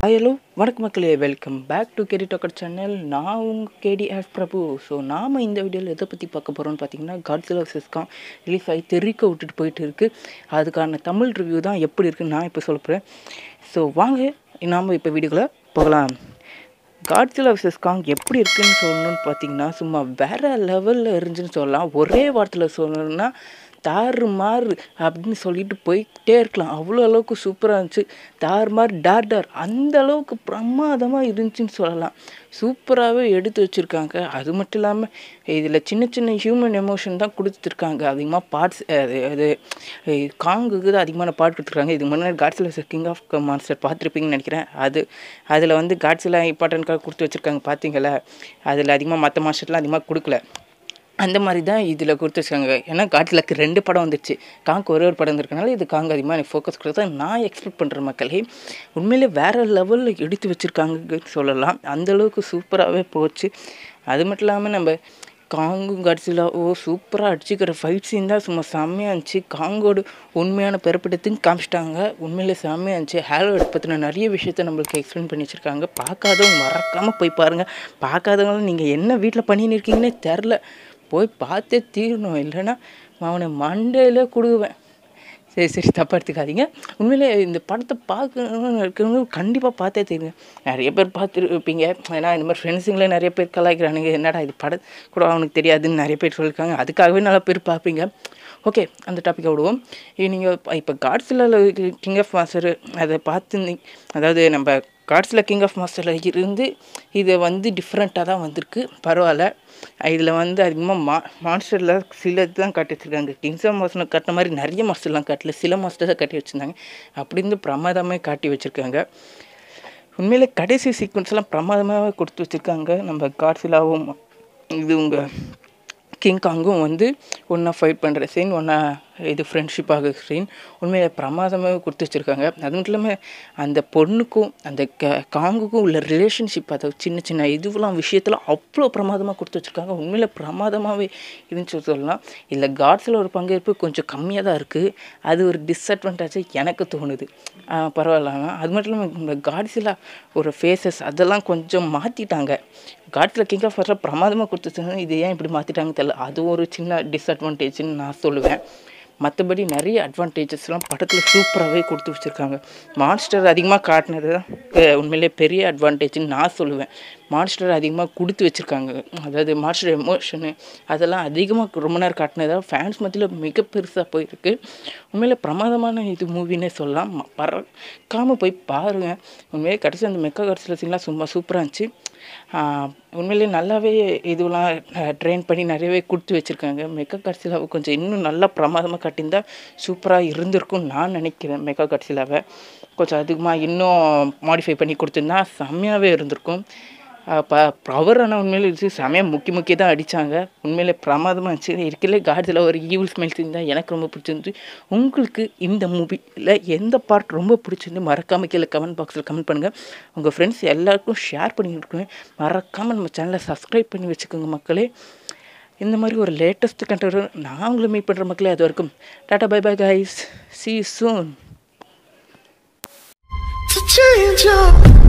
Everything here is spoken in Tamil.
ஹாய் ஹலோ வணக்கம் மக்களே welcome back to KD talker channel நான் உங்கள் கேடி ஆஃப் பிரபு ஸோ நாம் இந்த வீடியோவில் எதை பற்றி பார்க்க போகிறோம்னு பார்த்தீங்கன்னா காட்ஸிலா சிஸ்காம் ரிலீஸ் ஆகி தெறிக்க விட்டுட்டு போயிட்டு இருக்குது அதுக்கான தமிழ் ரிவ்யூ தான் எப்படி இருக்குன்னு நான் இப்போ சொல்ல போகிறேன் ஸோ வாங்க நாம் இப்போ வீடியோக்குள்ளே போகலாம் காட்ஸிலா விசஸ் காங் எப்படி இருக்குன்னு சொல்லணும்னு பார்த்தீங்கன்னா சும்மா வேறு லெவலில் இருந்துச்சுன்னு சொல்லலாம் ஒரே வார்த்தையில் சொல்லணும்னா தாறு மாறு அப்படின்னு சொல்லிட்டு போயிட்டே இருக்கலாம் அவ்வளோ அளவுக்கு சூப்பராக இருந்துச்சு தாறு மாறு டார் டார் அந்த அளவுக்கு பிரமாதமாக இருந்துச்சுன்னு சொல்லலாம் சூப்பராகவே எடுத்து வச்சுருக்காங்க அது மட்டும் இல்லாமல் இதில் சின்ன சின்ன ஹியூமன் எமோஷன் தான் கொடுத்துருக்காங்க அதிகமாக பார்ட்ஸ் அது அது காங்குக்கு தான் அதிகமான பாட் கொடுத்துருக்காங்க இதுக்கு முன்னாடி காட்ஸில் கிங் ஆஃப் மான்ஸ்டர் பார்த்துருப்பீங்கன்னு நினைக்கிறேன் அது அதில் வந்து காட்ஸில் இம்பார்ட்டன்ட்காக கொடுத்து வச்சுருக்காங்க பார்த்தீங்களா அதில் அதிகமாக மற்ற மாஸ்டர்லாம் அதிகமாக கொடுக்கல அந்த மாதிரி தான் இதில் கொடுத்து வச்சுருக்காங்க ஏன்னா காட்டிலக்கு ரெண்டு படம் வந்துச்சு காங்க் ஒரே ஒரு படம் இருக்கனால இது காங்க அதிகமாக எனக்கு ஃபோக்கஸ் கொடுத்தா நான் எக்ஸ்பெக்ட் பண்ணுற மக்களே உண்மையிலே வேறு லெவலில் எடுத்து வச்சுருக்காங்க சொல்லலாம் அந்தளவுக்கு சூப்பராகவே போச்சு அது மட்டும் இல்லாமல் நம்ம காங்கும் கட்சியில் ஓ சூப்பராக அடிச்சுக்கிற ஃபைட் சீன் தான் சும்மா செம்மையாக இருந்துச்சு காங்கோட உண்மையான பிறப்பிடத்தையும் காமிச்சிட்டாங்க உண்மையிலே செம்மையாக இருந்துச்சு ஹேலோட் பற்றின நிறைய விஷயத்த நம்மளுக்கு எக்ஸ்பிளைன் பண்ணி வச்சுருக்காங்க பார்க்காதவங்க மறக்காமல் போய் பாருங்கள் பார்க்காதவங்க நீங்கள் என்ன வீட்டில் பண்ணின்னு இருக்கீங்கன்னே தெரில போய் பார்த்தே தீரணும் இல்லைன்னா அவனை மண்டையில் கொடுவேன் சரி சரி தப்பாக எடுத்துக்காதீங்க உண்மையிலே இந்த படத்தை பார்க்கணும்னு இருக்கிறவங்க கண்டிப்பாக பார்த்தே தெரியுங்க நிறைய பேர் பார்த்துருப்பீங்க ஏன்னா இந்த மாதிரி ஃப்ரெண்ட்ஸுங்களே நிறைய பேர் கலாய்க்கிறானுங்க என்னடா இது படம் கூட அவனுக்கு தெரியாதுன்னு நிறைய பேர் சொல்லியிருக்காங்க அதுக்காகவே நல்லா பேர் பார்ப்பீங்க ஓகே அந்த டாப்பிக்கை விடுவோம் நீங்கள் இப்போ காட்ஸில் கிங் ஆஃப் மாஸ்டர் அதை பார்த்து அதாவது நம்ம காட்ஸில் கிங் ஆஃப் மாஸ்டரில் இருந்து இதை வந்து டிஃப்ரெண்ட்டாக தான் வந்திருக்கு பரவாயில்ல இதில் வந்து அதிகமாக மா மாஸ்டரில் சில தான் காட்டி வச்சுருக்காங்க கிங்ஸ் ஆஃப் மாஸ்டர் கட்டின மாதிரி நிறைய மாஸ்டர்லாம் காட்டல சில மாஸ்டர் தான் காட்டி வச்சுருந்தாங்க அப்படி இருந்து பிரமாதமாக காட்டி வச்சுருக்காங்க உண்மையிலே கடைசி சீக்வன்ஸ்லாம் பிரமாதமாக கொடுத்து வச்சுருக்காங்க நம்ம காட்ஸிலாவும் இது உங்கள் கிங் காங்கும் வந்து ஒன்றா ஃபைட் பண்ணுற சீன் ஒன்றா இது ஃப்ரெண்ட்ஷிப் ஆக சீன் உண்மையை பிரமாதமாக கொடுத்து வச்சுருக்காங்க அது மட்டும் இல்லாமல் அந்த பொண்ணுக்கும் அந்த க காங்குக்கும் உள்ள ரிலேஷன்ஷிப் அதை சின்ன சின்ன இதுவெல்லாம் விஷயத்தில் அவ்வளோ பிரமாதமாக கொடுத்து வச்சுருக்காங்க உண்மையில் பிரமாதமாகவே இருந்துச்சு சொல்லலாம் இல்லை காட்ஸில் ஒரு பங்கேற்பு கொஞ்சம் கம்மியாக தான் இருக்குது அது ஒரு டிஸ்அட்வான்டேஜாக எனக்கு தோணுது பரவாயில்ல அது மட்டும் இல்லாமல் இந்த காட்ஸில் ஒரு ஃபேஸஸ் அதெல்லாம் கொஞ்சம் மாற்றிட்டாங்க காட்ஸில் கிங் ஆஃப் ஃபர்ஸ்ட்டாக பிரமாதமாக கொடுத்துருந்தாங்க இது ஏன் இப்படி மாற்றிட்டாங்க தெரியல அது ஒரு சின்ன டிஸ்அட்வான்டேஜ்னு நான் சொல்லுவேன் மற்றபடி நிறைய அட்வான்டேஜஸ்லாம் படத்தில் சூப்பராகவே கொடுத்து வச்சுருக்காங்க மான்ஸ்டர் அதிகமாக காட்டினது தான் உண்மையிலே பெரிய அட்வான்டேஜ்னு நான் சொல்லுவேன் மான்ஸ்டர் அதிகமாக கொடுத்து வச்சுருக்காங்க அதாவது மான்ஸ்டர் எமோஷனு அதெல்லாம் அதிகமாக ரொம்ப நேரம் காட்டினதாக ஃபேன்ஸ் மத்தியில் மிக பெருசாக போயிருக்கு உண்மையிலே பிரமாதமான இது மூவினே சொல்லலாம் பறக்காமல் போய் பாருங்கள் உண்மையிலே கடைசி அந்த மெக்கா கடைசியில் சீன்லாம் சும்மா சூப்பராக இருந்துச்சு உண்மையிலே நல்லாவே இதுவெல்லாம் ட்ரெயின் பண்ணி நிறையவே கொடுத்து வச்சுருக்காங்க மெக்கா கட்சிலாவை கொஞ்சம் இன்னும் நல்லா பிரமாதமாக கட்டியிருந்தால் சூப்பராக இருந்திருக்கும்னு நான் நினைக்கிறேன் மெக்கா கட்சிலாவை கொஞ்சம் அதிகமாக இன்னும் மாடிஃபை பண்ணி கொடுத்துருந்தா செம்மையாகவே இருந்திருக்கும் ப பவர் ஆனால் உண்மையிலே இருந்துச்சு செமையாக முக்கி முக்கி தான் அடித்தாங்க உண்மையிலே பிரமாதமாக இருந்துச்சு இருக்கலே காட்ஸில் ஒரு ஈவில் ஸ்மெல் சீன் தான் எனக்கு ரொம்ப பிடிச்சிருந்துச்சு உங்களுக்கு இந்த மூவியில் எந்த பார்ட் ரொம்ப பிடிச்சிருந்து மறக்காமல் கீழே கமெண்ட் பாக்ஸில் கமெண்ட் பண்ணுங்கள் உங்கள் ஃப்ரெண்ட்ஸ் எல்லாருக்கும் ஷேர் பண்ணியிருக்கேன் மறக்காமல் நம்ம சேனலை சப்ஸ்கிரைப் பண்ணி வச்சுக்கோங்க மக்களே இந்த மாதிரி ஒரு லேட்டஸ்ட் கண்டென்ட் நான் உங்களை மீட் பண்ணுற மக்களே அது வரைக்கும் tata bye bye guys see soon to change up.